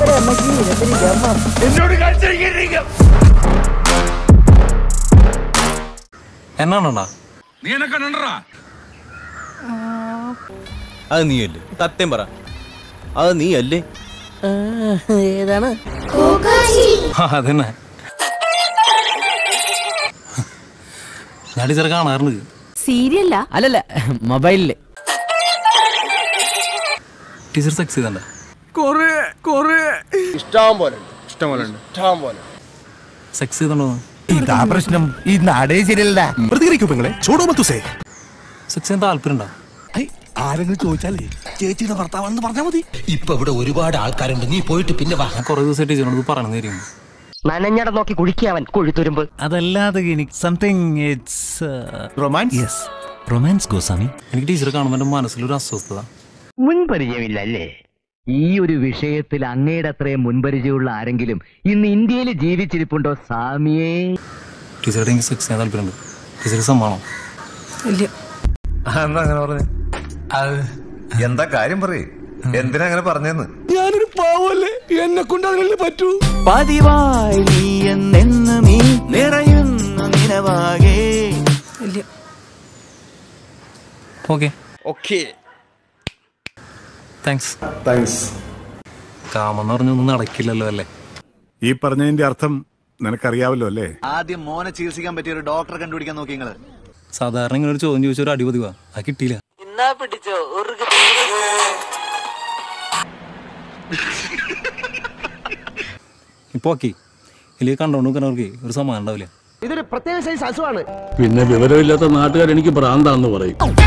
എന്നാണോണ്ടാ നീ എന്നെ കണ്ടടാ അത് നീയല്ലേ സത്യം പറ അത് നീയല്ലേ ഏതാണ് അതന്നെ ഞാൻ ടീച്ചറെ കാണാറുണ്ട് സീരിയല്ല അല്ലല്ല മൊബൈലില് ടീച്ചർ സെക്സ് ചെയ്തണ്ട ഇഷ്ടം പോലെ ഇഷ്ടം പോലെ ഇഷ്ടം പോലെ സെക്സ് ചെയ്തോണ്ടോ ഇതാ പ്രശ്നം ഈ നാടേ ശരിയല്ല പ്രതികരിക്കും നിങ്ങളെ ചോടോ മത്തുസേ സെക്സ് ചെയ്യാൻ താല്പര്യം ഉണ്ടോ ആരെങ്കിലും ചോദിച്ചാലേ ചേച്ചിയുടെ ഭർത്താവാണെന്ന് പറഞ്ഞാൽ മതി ഇപ്പൊ ഇവിടെ ഒരുപാട് ആൾക്കാരുണ്ട് നീ പോയിട്ട് പിന്നെ വാ ഞാൻ കുറേ ദിവസമായി ടീച്ചറിനോട് ഇത് പറയണമെന്ന് തരും നനഞ്ഞട നോക്കി കുഴിക്കവൻ കൊഴുത്തുരുമ്പ് അതല്ലാതെ എനിക്ക് something it's romance yes romance Goswami എനിക്ക് ടീച്ചറെ കാണുമ്പോൾ എൻ്റെ മനസ്സിലൊരു അസ്വസ്ഥത മുൻപരിചയമില്ലല്ലേ ഈ ഒരു വിഷയത്തിൽ അങ്ങയുടെ അത്രയും മുൻപരിചയമുള്ള ആരെങ്കിലും ഇന്ന് ഇന്ത്യയിൽ ജീവിച്ചിരിപ്പുണ്ടോ സാമിയേ ടീച്ചറുടെ എനിക്ക് സെക്സ് ചെയ്യാൻ താല്പര്യമുണ്ട് ടീച്ചർക്ക് സമ്മാനം എന്താ അങ്ങനെ പറഞ്ഞേ എന്താ കാര്യം പറയേ എന്തിനാ അങ്ങനെ പറഞ്ഞെന്ന് ഞാനൊരു പാവല്ലേ എന്നെ കൊണ്ട് അതിനല്ലേ പറ്റൂ പതിവായി നീ എന്നെന്ന് നീ നിറയുന്ന നിലവാകേ ഓക്കെ ഓക്കെ താങ്ക്സ് താങ്ക്സ് കാമെന്ന് പറഞ്ഞൊന്നും നടക്കില്ലല്ലോ അല്ലേ ഈ പറഞ്ഞതിന്റെ അർത്ഥം നിനക്കറിയാവല്ലോ അല്ലേ ആദ്യം മോനെ ചികിത്സിക്കാൻ പറ്റിയ ഒരു ഡോക്ടറെ കണ്ടുപിടിക്കാൻ നോക്കി നിങ്ങള് സാധാരണ ഇങ്ങനെ ഒരു ചോദ്യം ചോദിച്ച ഒരു അടിപൊളിവാ അത് കിട്ടിയില്ല ഇപ്പൊ ഓക്കെ ഇല്ലെങ്കിൽ കണ്ടോണ്ട് നിൽക്കുന്നവർക്ക് ഒരു സമാനം ഉണ്ടാവില്ല ഇതൊരു പ്രത്യേക സൈസ് അസുഖമാണ് പിന്നെ വിവരമില്ലാത്ത നാട്ടുകാർ എനിക്ക് ഭ്രാന്താന്ന് പറയും